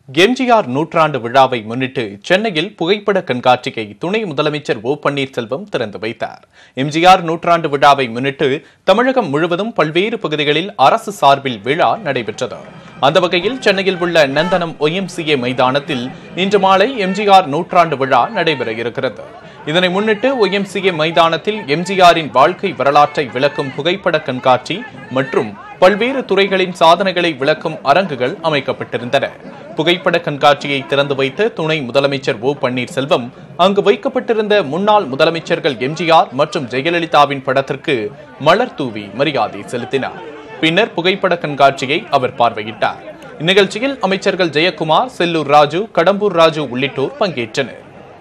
எம்ஜிஆர் நூற்றாண்டு விழாவை முன்னிட்டு சென்னையில் புகைப்பட கண்காட்சியை துணை முதலமைச்சர் ஓ பன்னீர்செல்வம் திறந்து வைத்தார் எம்ஜிஆர் நூற்றாண்டு விழாவை முன்னிட்டு தமிழகம் முழுவதும் பல்வேறு பகுதிகளில் அரசு சார்பில் விழா நடைபெற்றது அந்த வகையில் சென்னையில் உள்ள நந்தனம் ஒய்எம்சிஏ மைதானத்தில் இன்று மாலை எம்ஜிஆர் நூற்றாண்டு விழா நடைபெற இருக்கிறது இதனை முன்னிட்டு ஒய்எம்சிஏ மைதானத்தில் எம்ஜிஆரின் வாழ்க்கை வரலாற்றை விளக்கும் புகைப்பட கண்காட்சி மற்றும் பல்வேறு துறைகளின் சாதனைகளை விளக்கும் அரங்குகள் அமைக்கப்பட்டிருந்தன புகைப்பட கண்காட்சியை திறந்து வைத்த துணை முதலமைச்சர் ஓ பன்னீர்செல்வம் அங்கு வைக்கப்பட்டிருந்த முன்னாள் முதலமைச்சர்கள் எம்ஜிஆர் மற்றும் ஜெயலலிதாவின் படத்திற்கு மலர் தூவி மரியாதை செலுத்தினார் பின்னர் புகைப்பட கண்காட்சியை அவர் பார்வையிட்டார் இந்நிகழ்ச்சியில் அமைச்சர்கள் ஜெயக்குமார் செல்லூர் ராஜு கடம்பூர் ராஜு உள்ளிட்டோர் பங்கேற்றனர்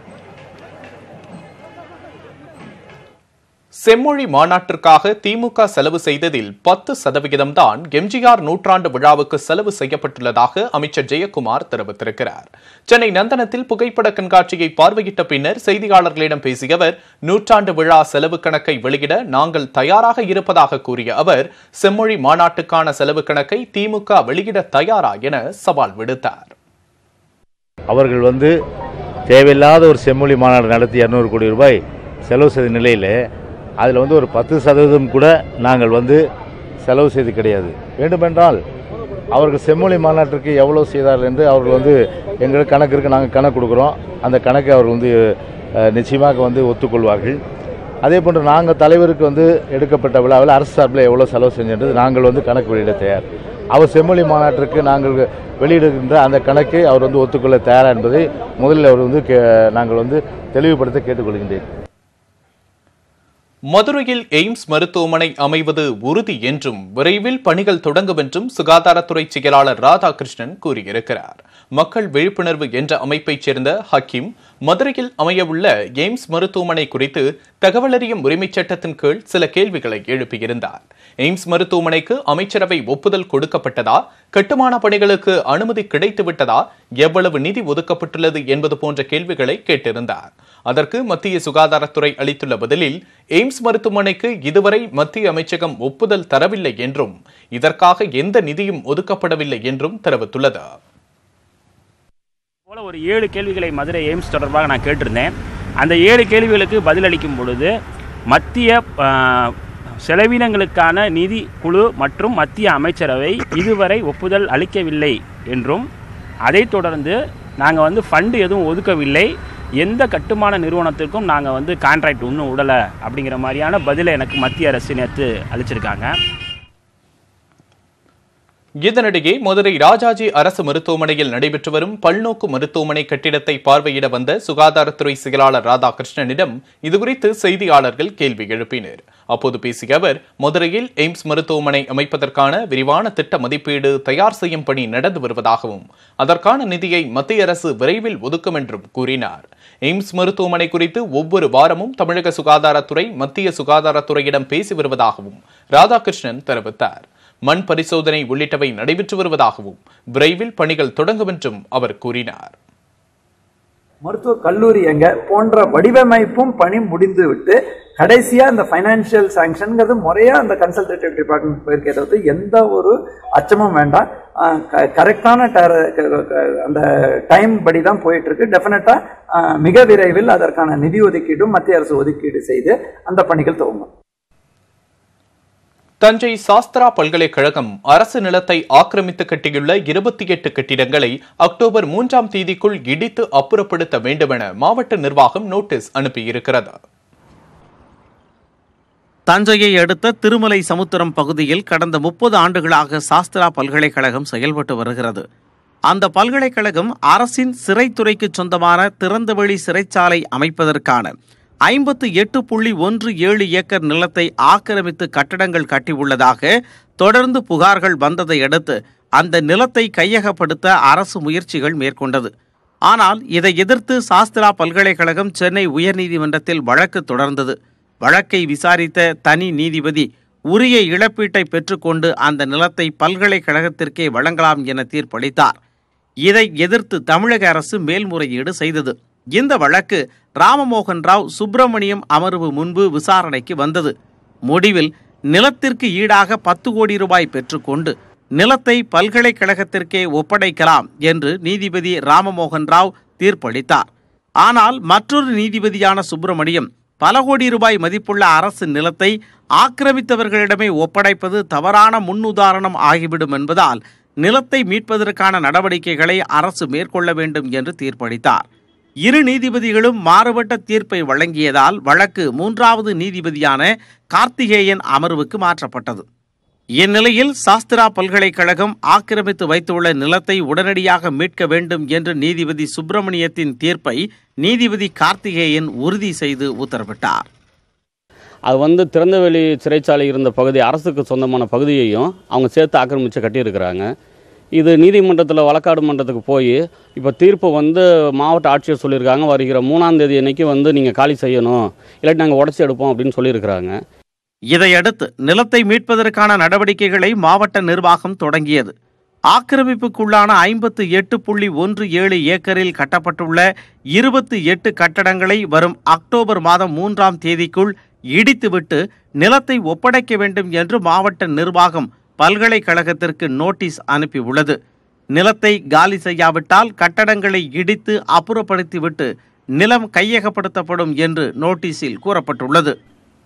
செம்மொழி மாநாட்டிற்காக திமுக செலவு செய்ததில் பத்து சதவிகிதம் தான் எம்ஜிஆர் நூற்றாண்டு விழாவுக்கு செலவு செய்யப்பட்டுள்ளதாக அமைச்சர் ஜெயக்குமார் தெரிவித்திருக்கிறார் சென்னை நந்தனத்தில் புகைப்பட கண்காட்சியை பார்வையிட்ட பின்னர் செய்தியாளர்களிடம் பேசிய அவர் நூற்றாண்டு விழா செலவு கணக்கை வெளியிட நாங்கள் தயாராக இருப்பதாக கூறிய அவர் செம்மொழி மாநாட்டுக்கான செலவு கணக்கை திமுக வெளியிட தயாரா என சவால் விடுத்தார் அவர்கள் வந்து தேவையில்லாத ஒரு செம்மொழி மாநாடு நடத்தி இரநூறு கோடி ரூபாய் செலவு செய்த நிலையில் அதில் வந்து ஒரு பத்து சதவீதம் கூட நாங்கள் வந்து செலவு செய்து கிடையாது வேண்டுமென்றால் அவர்கள் செம்மொழி மாநாட்டிற்கு எவ்வளோ செய்தார்கள் என்று அவர்கள் வந்து எங்களுக்கு கணக்கு இருக்கு நாங்கள் கணக்கு கொடுக்குறோம் அந்த கணக்கை அவர்கள் வந்து அஹ், நிச்சயமாக வந்து ஒத்துக்கொள்வார்கள் அதே போன்று நாங்கள் தலைவருக்கு வந்து எடுக்கப்பட்ட விழாவில் அரசு சார்பில் எவ்வளோ செலவு செஞ்சது நாங்கள் வந்து கணக்கு வெளியிட தயார் அவர் செம்மொழி மாநாட்டிற்கு நாங்கள் வெளியிடுகின்ற அந்த கணக்கை அவர் வந்து ஒத்துக்கொள்ள தயாரா என்பதை முதலில் அவர் வந்து கே- நாங்கள் வந்து தெளிவுபடுத்த கேட்டுக்கொள்கின்றேன் மதுரையில் எய்ம்ஸ் மருத்துவமனை அமைவது உறுதி என்றும் விரைவில் பணிகள் தொடங்கும் என்றும் சுகாதாரத்துறை செயலாளர் ராதாகிருஷ்ணன் கூறியிருக்கிறார் மக்கள் விழிப்புணர்வு என்ற அமைப்பைச் சேர்ந்த ஹக்கீம் மதுரையில் அமையவுள்ள எய்ம்ஸ் மருத்துவமனை குறித்து தகவலறியும் உரிமைச் சட்டத்தின் கீழ் சில கேள்விகளை எழுப்பியிருந்தார் எய்ம்ஸ் மருத்துவமனைக்கு அமைச்சரவை ஒப்புதல் கொடுக்கப்பட்டதா கட்டுமான பணிகளுக்கு அனுமதி கிடைத்துவிட்டதா எவ்வளவு நிதி ஒதுக்கப்பட்டுள்ளது என்பது போன்ற கேள்விகளை கேட்டிருந்தார் அதற்கு மத்திய சுகாதாரத்துறை அளித்துள்ள பதிலில் எய்ம்ஸ் மருத்துவமனைக்கு இதுவரை மத்திய அமைச்சகம் ஒப்புதல் தரவில்லை என்றும் இதற்காக எந்த நிதியும் ஒதுக்கப்படவில்லை என்றும் தெரிவித்துள்ளது போல ஒரு ஏழு கேள்விகளை மதுரை எய்ம்ஸ் தொடர்பாக நான் கேட்டிருந்தேன் அந்த ஏழு கேள்விகளுக்கு பதிலளிக்கும் பொழுது மத்திய ஆ, செலவினங்களுக்கான நிதி குழு மற்றும் மத்திய அமைச்சரவை இதுவரை ஒப்புதல் அளிக்கவில்லை என்றும் அதைத் தொடர்ந்து நாங்கள் வந்து ஃபண்டு எதுவும் ஒதுக்கவில்லை எந்த கட்டுமான நிறுவனத்திற்கும் நாங்கள் வந்து கான்ட்ராக்ட் இன்னும் விடலை அப்படிங்கிற மாதிரியான பதிலை எனக்கு மத்திய அரசு நேற்று அளிச்சிருக்காங்க இதனிடையே மதுரை ராஜாஜி அரசு மருத்துவமனையில் நடைபெற்று வரும் பல்நோக்கு மருத்துவமனை கட்டிடத்தை பார்வையிட வந்த சுகாதாரத்துறை செயலாளர் ராதாகிருஷ்ணனிடம் இதுகுறித்து செய்தியாளர்கள் கேள்வி எழுப்பினர் அப்போது பேசிய அவர் மதுரையில் எய்ம்ஸ் மருத்துவமனை அமைப்பதற்கான விரிவான திட்ட மதிப்பீடு தயார் செய்யும் பணி நடந்து வருவதாகவும் அதற்கான நிதியை மத்திய அரசு விரைவில் ஒதுக்கும் என்றும் கூறினார் எய்ம்ஸ் மருத்துவமனை குறித்து ஒவ்வொரு வாரமும் தமிழக சுகாதாரத்துறை மத்திய சுகாதாரத்துறையிடம் பேசி வருவதாகவும் ராதாகிருஷ்ணன் தெரிவித்தார் மண் பரிசோதனை உள்ளிட்டவை நடைபெற்று வருவதாகவும் விரைவில் பணிகள் தொடங்கும் என்றும் அவர் கூறினார் மருத்துவக் கல்லூரி எங்க போன்ற வடிவமைப்பும் பணி முடிந்து விட்டு கடைசியா இந்த ஃபைனான்சியல் சாங்ஷன்ங்கிறது முறையா அந்த கன்சல்டேட்டிவ் டிபார்ட்மெண்ட் போயிருக்கே தவிர்த்து எந்த ஒரு அச்சமும் வேண்டாம் கரெக்டான அந்த டைம் படி தான் போயிட்டு இருக்கு டெஃபினட்டா மிக விரைவில் அதற்கான நிதி ஒதுக்கீடும் மத்திய அரசு ஒதுக்கீடு செய்து அந்த பணிகள் துவங்கும் தஞ்சை சாஸ்திரா பல்கலைக்கழகம் அரசு நிலத்தை ஆக்கிரமித்து கட்டியுள்ள இருபத்தி எட்டு கட்டிடங்களை அக்டோபர் மூன்றாம் தேதிக்குள் இடித்து அப்புறப்படுத்த வேண்டுமென மாவட்ட நிர்வாகம் நோட்டீஸ் அனுப்பியிருக்கிறது தஞ்சையை அடுத்த திருமலை சமுத்திரம் பகுதியில் கடந்த முப்பது ஆண்டுகளாக சாஸ்திரா பல்கலைக்கழகம் செயல்பட்டு வருகிறது அந்த பல்கலைக்கழகம் அரசின் சிறைத்துறைக்கு சொந்தமான திறந்தவெளி சிறைச்சாலை அமைப்பதற்கான ஐம்பத்து எட்டு புள்ளி ஒன்று ஏழு ஏக்கர் நிலத்தை ஆக்கிரமித்து கட்டடங்கள் கட்டியுள்ளதாக தொடர்ந்து புகார்கள் வந்ததை அடுத்து அந்த நிலத்தை கையகப்படுத்த அரசு முயற்சிகள் மேற்கொண்டது ஆனால் இதை எதிர்த்து சாஸ்திரா பல்கலைக்கழகம் சென்னை உயர்நீதிமன்றத்தில் வழக்கு தொடர்ந்தது வழக்கை விசாரித்த தனி நீதிபதி உரிய இழப்பீட்டை பெற்றுக்கொண்டு அந்த நிலத்தை பல்கலைக்கழகத்திற்கே வழங்கலாம் என தீர்ப்பளித்தார் இதை எதிர்த்து தமிழக அரசு மேல்முறையீடு செய்தது இந்த வழக்கு ராமமோகன் ராவ் சுப்பிரமணியம் அமர்வு முன்பு விசாரணைக்கு வந்தது முடிவில் நிலத்திற்கு ஈடாக பத்து கோடி ரூபாய் பெற்றுக்கொண்டு நிலத்தை பல்கலைக்கழகத்திற்கே ஒப்படைக்கலாம் என்று நீதிபதி ராமமோகன் ராவ் தீர்ப்பளித்தார் ஆனால் மற்றொரு நீதிபதியான சுப்பிரமணியம் பல கோடி ரூபாய் மதிப்புள்ள அரசு நிலத்தை ஆக்கிரமித்தவர்களிடமே ஒப்படைப்பது தவறான முன்னுதாரணம் ஆகிவிடும் என்பதால் நிலத்தை மீட்பதற்கான நடவடிக்கைகளை அரசு மேற்கொள்ள வேண்டும் என்று தீர்ப்பளித்தார் இரு நீதிபதிகளும் மாறுபட்ட தீர்ப்பை வழங்கியதால் வழக்கு மூன்றாவது நீதிபதியான கார்த்திகேயன் அமர்வுக்கு மாற்றப்பட்டது இந்நிலையில் சாஸ்திரா பல்கலைக்கழகம் ஆக்கிரமித்து வைத்துள்ள நிலத்தை உடனடியாக மீட்க வேண்டும் என்ற நீதிபதி சுப்பிரமணியத்தின் தீர்ப்பை நீதிபதி கார்த்திகேயன் உறுதி செய்து உத்தரவிட்டார் அது வந்து திறந்தவெளி சிறைச்சாலை இருந்த பகுதி அரசுக்கு சொந்தமான பகுதியையும் அவங்க சேர்த்து ஆக்கிரமித்து கட்டியிருக்கிறாங்க இது நீதிமன்றத்தில் வழக்காடு மன்றத்துக்கு போய் இப்போ தீர்ப்பு வந்து மாவட்ட ஆட்சியர் சொல்லியிருக்காங்க வருகிற மூணாம் தேதி அன்னைக்கு வந்து நீங்கள் காலி செய்யணும் இல்லாட்டி நாங்கள் உடச்சி எடுப்போம் அப்படின்னு சொல்லியிருக்கிறாங்க இதையடுத்து நிலத்தை மீட்பதற்கான நடவடிக்கைகளை மாவட்ட நிர்வாகம் தொடங்கியது ஆக்கிரமிப்புக்குள்ளான ஐம்பத்து எட்டு புள்ளி ஒன்று ஏழு ஏக்கரில் கட்டப்பட்டுள்ள இருபத்தி எட்டு கட்டடங்களை வரும் அக்டோபர் மாதம் மூன்றாம் தேதிக்குள் இடித்துவிட்டு நிலத்தை ஒப்படைக்க வேண்டும் என்று மாவட்ட நிர்வாகம் பல்கலைக்கழகத்திற்கு நோட்டீஸ் அனுப்பியுள்ளது நிலத்தை காலி செய்யாவிட்டால் கட்டடங்களை இடித்து அப்புறப்படுத்திவிட்டு நிலம் கையகப்படுத்தப்படும் என்று நோட்டீஸில் கூறப்பட்டுள்ளது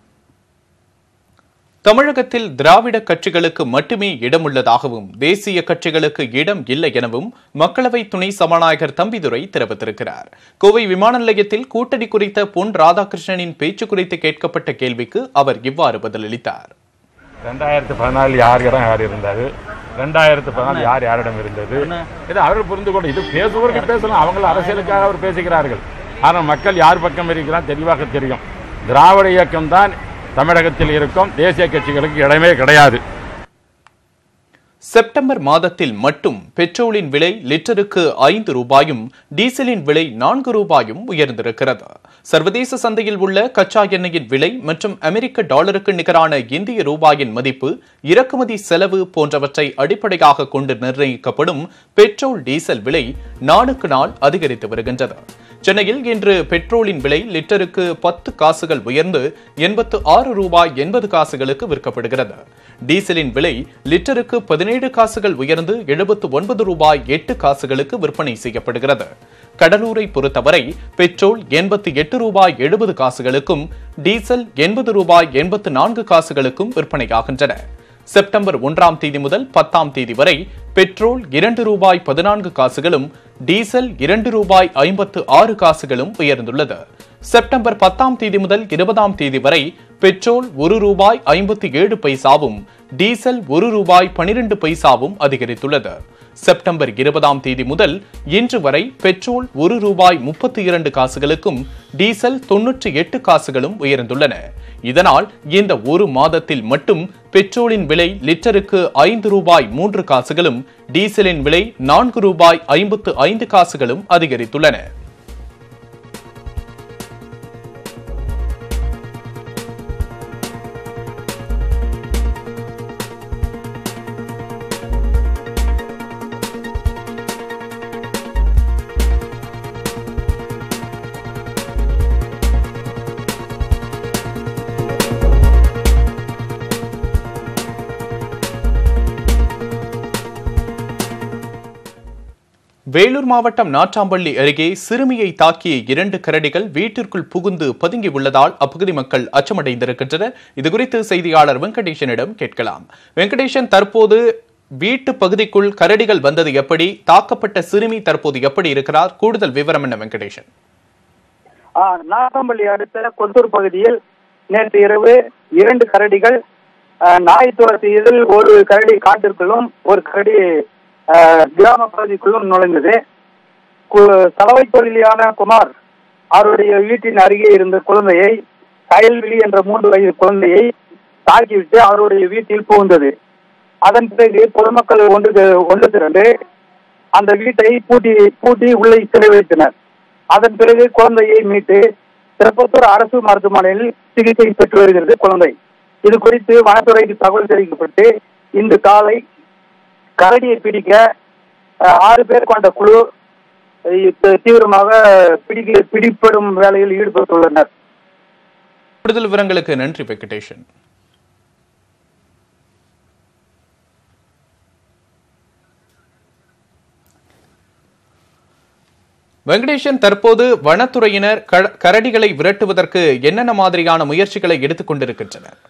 தமிழகத்தில் திராவிட கட்சிகளுக்கு மட்டுமே இடம் உள்ளதாகவும் தேசிய கட்சிகளுக்கு இடம் இல்லை எனவும் மக்களவை துணை சபாநாயகர் தம்பிதுரை தெரிவித்திருக்கிறார் கோவை விமான நிலையத்தில் கூட்டணி குறித்த பொன் ராதாகிருஷ்ணனின் பேச்சு குறித்து கேட்கப்பட்ட கேள்விக்கு அவர் இவ்வாறு பதிலளித்தார் ரெண்டாயிரத்து பதினாலு யார் இடம் யார் இருந்தாரு ரெண்டாயிரத்து பதினாலு யார் யாரிடம் இருந்தது இது அவர்கள் புரிந்து கொண்டு இது பேசுவதற்கு பேசலாம் அவங்கள் அரசியலுக்காக அவர் பேசுகிறார்கள் ஆனால் மக்கள் யார் பக்கம் இருக்கிறார் தெளிவாக தெரியும் திராவிட இயக்கம் தான் தமிழகத்தில் இருக்கும் தேசிய கட்சிகளுக்கு இடமே கிடையாது செப்டம்பர் மாதத்தில் மட்டும் பெட்ரோலின் விலை லிட்டருக்கு ஐந்து ரூபாயும் டீசலின் விலை நான்கு ரூபாயும் உயர்ந்திருக்கிறது சர்வதேச சந்தையில் உள்ள கச்சா எண்ணெயின் விலை மற்றும் அமெரிக்க டாலருக்கு நிகரான இந்திய ரூபாயின் மதிப்பு இறக்குமதி செலவு போன்றவற்றை அடிப்படையாக கொண்டு நிர்ணயிக்கப்படும் பெட்ரோல் டீசல் விலை நாளுக்கு நாள் அதிகரித்து வருகின்றது சென்னையில் இன்று பெட்ரோலின் விலை லிட்டருக்கு பத்து காசுகள் உயர்ந்து எண்பத்து ஆறு ரூபாய் எண்பது காசுகளுக்கு விற்கப்படுகிறது டீசலின் விலை லிட்டருக்கு பதினேழு காசுகள் உயர்ந்து எழுபத்து ஒன்பது ரூபாய் எட்டு காசுகளுக்கு விற்பனை செய்யப்படுகிறது கடலூரை பொறுத்தவரை பெட்ரோல் எண்பத்தி எட்டு ரூபாய் எழுபது காசுகளுக்கும் டீசல் எண்பது ரூபாய் எண்பத்து நான்கு காசுகளுக்கும் விற்பனையாகின்றன செப்டம்பர் ஒன்றாம் தேதி முதல் பத்தாம் தேதி வரை பெட்ரோல் இரண்டு ரூபாய் பதினான்கு காசுகளும் டீசல் இரண்டு ரூபாய் ஐம்பத்து ஆறு காசுகளும் உயர்ந்துள்ளது செப்டம்பர் பத்தாம் தேதி முதல் இருபதாம் தேதி வரை பெட்ரோல் ஒரு ரூபாய் ஐம்பத்தி ஏழு பைசாவும் டீசல் ஒரு ரூபாய் பனிரெண்டு பைசாவும் அதிகரித்துள்ளது செப்டம்பர் இருபதாம் தேதி முதல் இன்று வரை பெட்ரோல் ஒரு ரூபாய் முப்பத்தி இரண்டு காசுகளுக்கும் டீசல் தொன்னூற்றி எட்டு காசுகளும் உயர்ந்துள்ளன இதனால் இந்த ஒரு மாதத்தில் மட்டும் பெட்ரோலின் விலை லிட்டருக்கு ஐந்து ரூபாய் மூன்று காசுகளும் டீசலின் விலை நான்கு ரூபாய் ஐம்பத்து ஐந்து காசுகளும் அதிகரித்துள்ளன வேலூர் மாவட்டம் நாட்டாம்பள்ளி அருகே சிறுமியை தாக்கிய இரண்டு கரடிகள் வீட்டிற்குள் புகுந்து பதுங்கி உள்ளதால் அப்பகுதி மக்கள் அச்சமடைந்திருக்கின்றனர் இதுகுறித்து செய்தியாளர் வெங்கடேசனிடம் கேட்கலாம் வெங்கடேசன் தற்போது வீட்டு பகுதிக்குள் கரடிகள் வந்தது எப்படி தாக்கப்பட்ட சிறுமி தற்போது எப்படி இருக்கிறார் கூடுதல் விவரம் என்ன வெங்கடேசன் ஆ, நாகம்பள்ளி அடுத்த கொத்தூர் பகுதியில் நேற்று இரவு இரண்டு கரடிகள் ஆ, நாய் துரத்தியதில் ஒரு கரடி காட்டிற்குள்ளும் ஒரு கரடி ஆ, கிராம பகுதிக்குள்ளும் நுழைந்தது கு- சலவை தொழிலான குமார் அவருடைய வீட்டின் அருகே இருந்த குழந்தையை கயல்விழி என்ற மூன்று வயது குழந்தையை தாக்கிவிட்டு அவருடைய வீட்டில் புகுந்தது அதன் பிறகு பொதுமக்கள் ஒன்று ஒன்று திரண்டு அந்த வீட்டை பூட்டி பூட்டி உள்ளே சிறை வைத்தனர் அதன் பிறகு குழந்தையை மீட்டு திருப்பத்தூர் அரசு மருத்துவமனையில் சிகிச்சை பெற்று வருகிறது குழந்தை இது குறித்து வனத்துறைக்கு தகவல் தெரிவிக்கப்பட்டு இன்று காலை கரடியை பிடிக்க அஹ், ஆறு பேர் கொண்ட குழு அஹ், இப்ப தீவிரமாக பிடிக்க பிடிப்படும் வேலையில் ஈடுபட்டுள்ளனர் கூடுதல் விவரங்களுக்கு நன்றி வெங்கடேசன் வெங்கடேசன் தற்போது வனத்துறையினர் க- கரடிகளை விரட்டுவதற்கு என்னென்ன மாதிரியான முயற்சிகளை எடுத்துக் கொண்டிருக்கின்றனர்